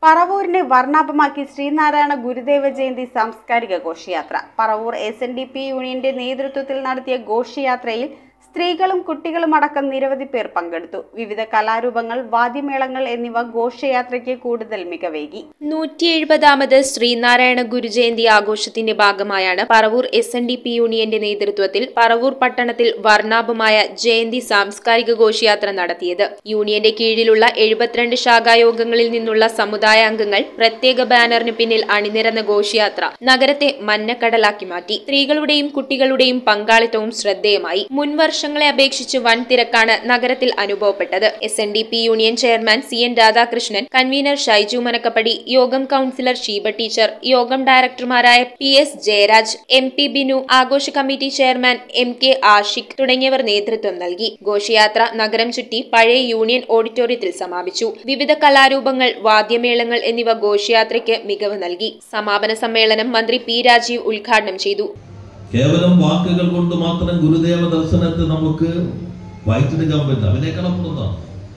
പറവൂരിനെ വർണ്ണാഭമാക്കി ശ്രീനാരായണ ഗുരുദേവ ജയന്തി സാംസ്കാരിക ഘോഷയാത്ര Paravur S N D P യൂണിയന്റെ നേതൃത്വത്തിൽ നടത്തിയ ഘോഷയാത്രയിൽ സ്ത്രീകളും കുട്ടികളും അടക്കം നിരവധി പേർ പങ്കെടുത്തു വിവിധ കലാരൂപങ്ങൾ വാദ്യമേളങ്ങൾ എന്നിവ ഘോഷയാത്രയ്ക്ക് കൂടുതൽ മികവേകി നൂറ്റി എഴുപതാമത് ശ്രീനാരായണ ഗുരുജയന്തി ആഘോഷത്തിന്റെ ഭാഗമായാണ് Paravur S N D P യൂണിയന്റെ നേതൃത്വത്തിൽ പറവൂർ പട്ടണത്തിൽ വർണ്ണാഭമായ ജയന്തി സാംസ്കാരിക ഘോഷയാത്ര നടത്തിയത് യൂണിയന്റെ കീഴിലുള്ള എഴുപത്തിരണ്ട് ശാഖായോഗങ്ങളിൽ നിന്നുള്ള സമുദായ അംഗങ്ങൾ പ്രത്യേക ബാനറിന് പിന്നിൽ അണിനിരന്ന ഘോഷയാത്ര നഗരത്തെ മഞ്ഞക്കടലാക്കി മാറ്റി സ്ത്രീകളുടെയും കുട്ടികളുടെയും പങ്കാളിത്തവും ശ്രദ്ധേയമായി മുൻ വർഷങ്ങളെ അപേക്ഷിച്ച് വൻ തിരക്കാണ് നഗരത്തിൽ അനുഭവപ്പെട്ടത് S N D P union chairman C N Radhakrishnan convener Shaiju Manakkappadi യോഗം കൌൺസിലർ ഷീബ ടീച്ചർ യോഗം ഡയറക്ടർമാരായ P S Jayaraj M P Binu ആഘോഷ committee chairman M K Ashiq തുടങ്ങിയവർ നേതൃത്വം നൽകി ഘോഷയാത്ര നഗരം ചുറ്റി പഴയ യൂണിയൻ ഓഡിറ്റോറിയത്തിൽ സമാപിച്ചു വിവിധ കലാരൂപങ്ങൾ വാദ്യമേളങ്ങൾ എന്നിവ ഘോഷയാത്രയ്ക്ക് മികവ് നൽകി സമാപന സമ്മേളനം മന്ത്രി പി രാജീവ് ഉദ്ഘാടനം ചെയ്തു കേവലം വാക്കുകൾ കൊണ്ട് മാത്രം ഗുരുദേവ ദർശനത്തെ നമുക്ക് വായിച്ചെടുക്കാൻ പറ്റില്ല അതിനേക്കാളപ്പുറത്താണ്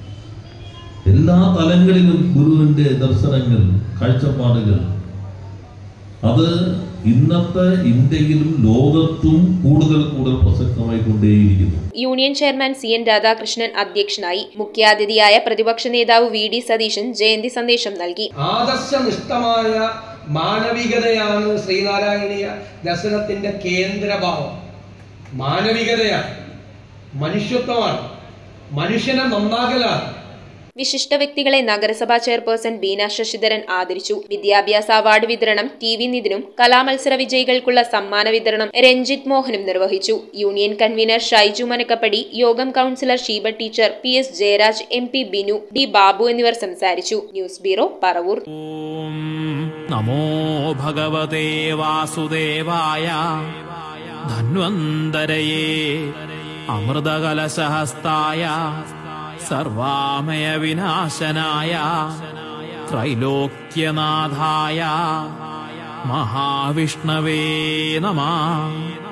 എല്ലാ തലങ്ങളിലും ഗുരുവിന്റെ ദർശനങ്ങൾ കാഴ്ചപ്പാടുകൾ അത് ഇന്നത്തെ ഇന്ത്യയിലും ലോകത്തും കൂടുതൽ കൂടുതൽ പ്രസക്തമായി കൊണ്ടേയിരിക്കുന്നു union chairman C N Radhakrishnan അധ്യക്ഷനായി മുഖ്യാതിഥിയായ പ്രതിപക്ഷ നേതാവ് വി ഡി സതീശൻ ജയന്തി സന്ദേശം നൽകി ആദർശനിഷ്ഠമായ മാനവികതയാണ് ശ്രീനാരായണീയ ദർശനത്തിന്റെ കേന്ദ്രഭാവം മാനവികതയാണ് മനുഷ്യത്വമാണ് മനുഷ്യനെ നന്നാകലാണ് വിശിഷ്ട വ്യക്തികളെ നഗരസഭാ ചെയർപേഴ്സൺ ബീന ശശിധരൻ ആദരിച്ചു വിദ്യാഭ്യാസ അവാർഡ് വിതരണം ടി വി നിതിനും കലാമത്സര വിജയികൾക്കുള്ള സമ്മാന വിതരണം രഞ്ജിത് മോഹനും നിർവഹിച്ചു യൂണിയൻ കൺവീനർ ഷൈജു മനക്കപ്പടി യോഗം councillor Sheeba teacher P S Jayaraj M P Binu D Babu എന്നിവർ സംസാരിച്ചു ന്യൂസ് ബ്യൂറോ പറവൂർ ॐ नमो भगवते वासुदेवाय धन्वन्तरये अमृतकलशहस्ताय सर्वामयविनाशनाय त्रैलोक्यनाथाय महाविष्णवे नमः